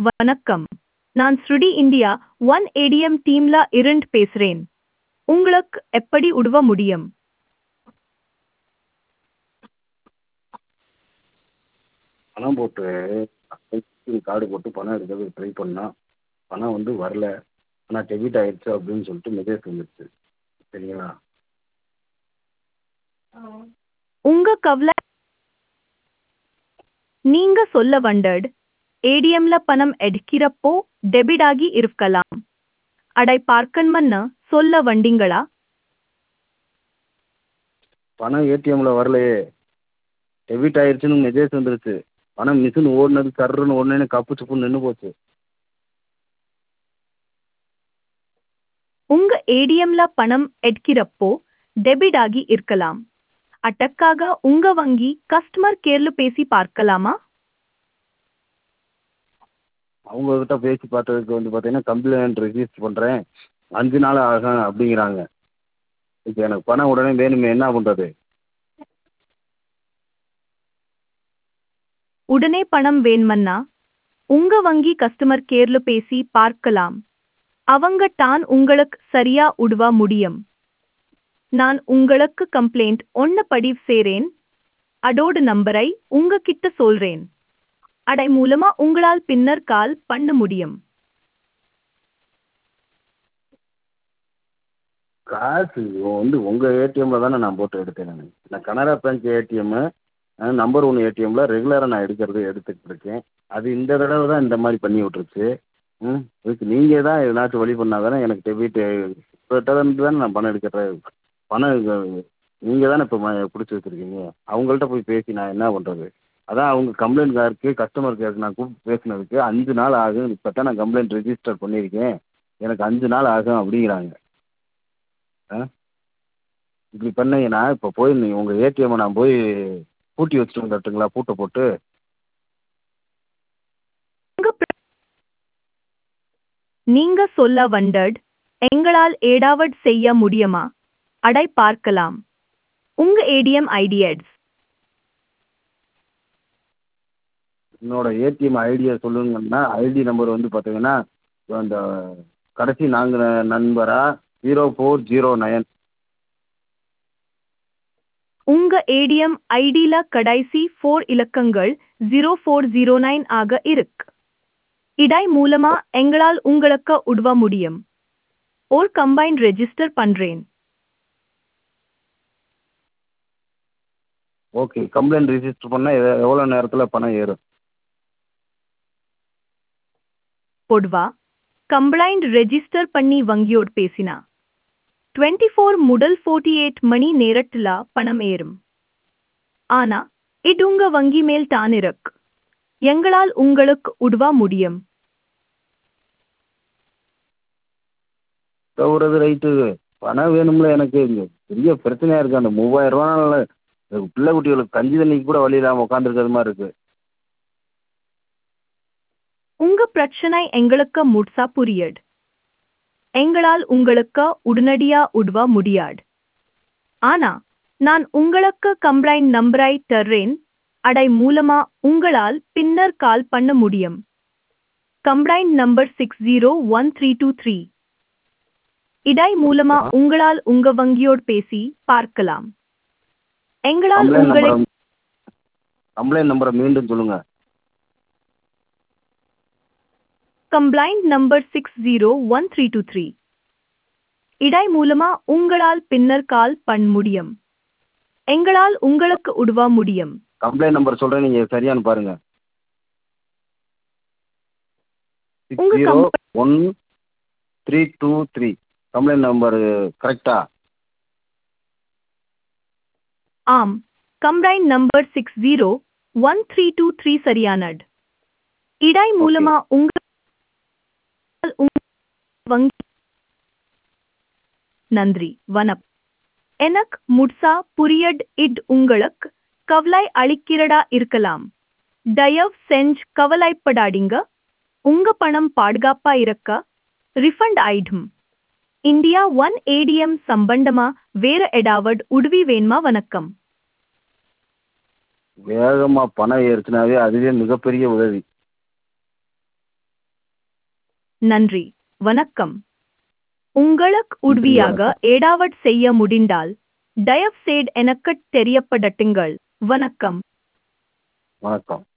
வணக்கம் நான் ஸ்ருடி இந்தியா ஒன் ஏடிஎம் டீம்ல இருந்து பேசுறேன் உங்களுக்கு எப்படி உதவ முடியும் பணம் போட்டு கார்டு போட்டு பணம் எடுக்கிறதுக்கு ட்ரை பண்ணா பணம் வந்து வரல ஆனால் டெபிட் ஆயிடுச்சு அப்படின்னு சொல்லிட்டு மெசேஜ் வந்துடுச்சு சரிங்களா உங்க கவலை நீங்க சொல்ல வந்தது ஏடிஎம்ல பணம் எடுக்கிறப்போ டெபிட் ஆகி இருக்கலாம் அடை பார்க்கணும்னு சொல்ல வந்தீங்களா பணம் ஏடிஎம்ல வரலையே டெபிட் ஆயிடுச்சுன்னு மெசேஜ் வந்துருச்சு பணம் மிஷின் ஓடுனது கர்ருன்னு ஓடுனேன்னு கப்பு சுப்புன்னு நின்று போச்சு உங்க ஏடிஎம்ல பணம் எடுக்கிறப்போ டெபிட் ஆகி இருக்கலாம் அட்டக்காக உங்க வங்கி கஸ்டமர் கேர்ல பேசி பார்க்கலாமா அவங்கக்கிட்ட பேசி பார்த்ததுக்கு வந்து பார்த்தீங்கன்னா கம்ப்ளைண்ட் ரெஜிஸ்டர் பண்ணுறேன் அஞ்சு நாள் ஆகும் அப்படிங்கிறாங்க இப்போ எனக்கு பணம் உடனே வேணுமே என்ன பண்ணுறது உடனே பணம் வேணுமன்னா உங்க வங்கி கஸ்டமர் கேர்ல பேசி பார்க்கலாம் அவங்க தான் உங்களுக்கு சரியா உதவ முடியும் நான் உங்களுக்கு கம்ப்ளைண்ட் ஒன்னு பதிவு செய்றேன் அதோட நம்பரை உங்ககிட்ட சொல்றேன் அடை மூலமா உங்களால் பின்னர் கால் பண்ண முடியும் காசு வந்து உங்கள் ஏடிஎம்மில் தானே நான் போட்டு எடுத்தேன் நான் நான் Canara bank ATM number one ஏடிஎம்மில் ரெகுலராக நான் எடுக்கிறது எடுத்துக்கிட்டு இருக்கேன் அது இந்த தடவை தான் இந்த மாதிரி பண்ணி விட்ருச்சு ம் இதுக்கு நீங்கள் தான் எதனாச்சும் வழி பண்ணால் தானே எனக்கு டெபிட் இருந்து தானே நான் பணம் எடுக்கிறேன் பணம் நீங்கள் தானே இப்போ பிடிச்சி வச்சுருக்கீங்க அவங்கள்ட்ட போய் பேசி நான் என்ன பண்ணுறது அதான் அவங்க கம்ப்ளைண்ட் கேருக்கு கஸ்டமர் கேருக்கு நான் கூப்பிட்டு பேசினதுக்கு அஞ்சு நாள் ஆகும் இப்போ தான் நான் கம்ப்ளைண்ட் ரெஜிஸ்டர் பண்ணியிருக்கேன் எனக்கு அஞ்சு நாள் ஆகும் அப்படிங்கிறாங்க ஆ இப்படி பண்ணீங்கன்னா இப்போ போய் நீங்கள் உங்கள் ஏடிஎம்மை நான் போய் பூட்டி வச்சுட்டு வந்துட்டுங்களா பூட்டை போட்டு உங்க பிர- நீங்க சொல்ல வந்தது எங்களால் ஏதாவது செய்ய முடியுமா அடை பார்க்கலாம் உங்க ஏடிஎம் ஐடியட்ஸ் என்னோட ஏடிஎம் ஐடியை சொல்லுங்கன்னா ஐடி நம்பர் வந்து பார்த்தீங்கன்னா அந்த கடைசி நான்கு நண்பரா ஜீரோ ஃபோர் ஜீரோ நயன் உங்க ஏடிஎம் ஐடில கடைசி ஃபோர் இலக்கங்கள் ஜீரோ ஃபோர் ஜீரோ நைன் ஆக இருக்கு இடை மூலமா எங்களால் உங்களுக்கு உதவ முடியும் ஒரு கம்பைன் ரெஜிஸ்டர் பண்றேன் ஓகே கம்ப்ளைண்ட் ரிஜிஸ்டர் பண்ணால் எவ்வளோ நேரத்தில் பணம் ஏறும் பொதுவா கம்ப்ளைண்ட் ரெஜிஸ்டர் பண்ணி வங்கியோடு பேசினா டுவெண்ட்டி ஃபோர் முதல் ஃபோர்ட்டி எயிட் மணி நேரத்துல பணம் ஏறும் ஆனா இது உங்க வங்கி மேல் தான் இருக்கு எங்களால் உங்களுக்கு உதவ முடியும் தவறது ரைட்டு பணம் வேணும்ல எனக்கு இங்கே பெரிய பிரச்சனையாக இருக்குது அந்த மூவாயிரம் ரூபானால பிள்ளை குட்டிகளுக்கு கஞ்சி தண்ணிக்கு கூட வழி இல்லாமல் உட்காந்துருக்கிறது மாதிரி இருக்குது உங்க பிரச்சனை எங்களுக்கு முழுசா புரியுது எங்களால் உங்களுக்கு உடனடியா உதவ முடியாது ஆனா நான் உங்களுக்கு கம்ப்ளைண்ட் நம்பரை தர்றேன் அடை மூலமா உங்களால் பின்னர் கால் பண்ண முடியும் complaint number six zero one three two three இடை மூலமா உங்களால் உங்க வங்கியோடு பேசி பார்க்கலாம் எங்களால் கம்ப்ளைண்ட் உங்களை நம்பரை கம்ப்ளைண்ட் நம்பரை மீண்டும் சொல்லுங்கள் complaint number six zero one three two three இடை மூலமா உங்களால் பின்னர் கால் பண்ண முடியும் எங்களால் உங்களுக்கு உதவ முடியும் கம்ப்ளைண்ட் நம்பர் சொல்கிறேன் நீங்கள் சரியானு பாருங்கள் சிக்ஸ் உங்க ஜீரோ கம்ப்ள- one three two three complaint number கரெக்டா ஆம் complaint number six zero one three two three சரியானது இடை மூலமா உங்க உங்க வங்கி நன்றி வணக்கம் எனக்கு முட்சா புரியட் இட் உங்களுக்கு கவலை அளிக்கிறதா இருக்கலாம் தயவு செஞ்சு கவலைப்படாதீங்க உங்க பணம் பாதுகாப்பா இருக்க ரிஃபண்ட் ஆயிடும் இந்தியா ஒன் ஏடிஎம் சம்பந்தமா வேற ஏதாவது உதவி வேணுமா வணக்கம் வேகமாக பணம் ஏறுச்சுனாவே அதுவே மிகப்பெரிய உதவி நன்றி வணக்கம் உங்களுக்கு உதவியாக ஏதாவது செய்ய முடிந்தால் தயவுசெய்து எனக்குத் தெரியப்படுத்துங்கள் வணக்கம் வணக்கம்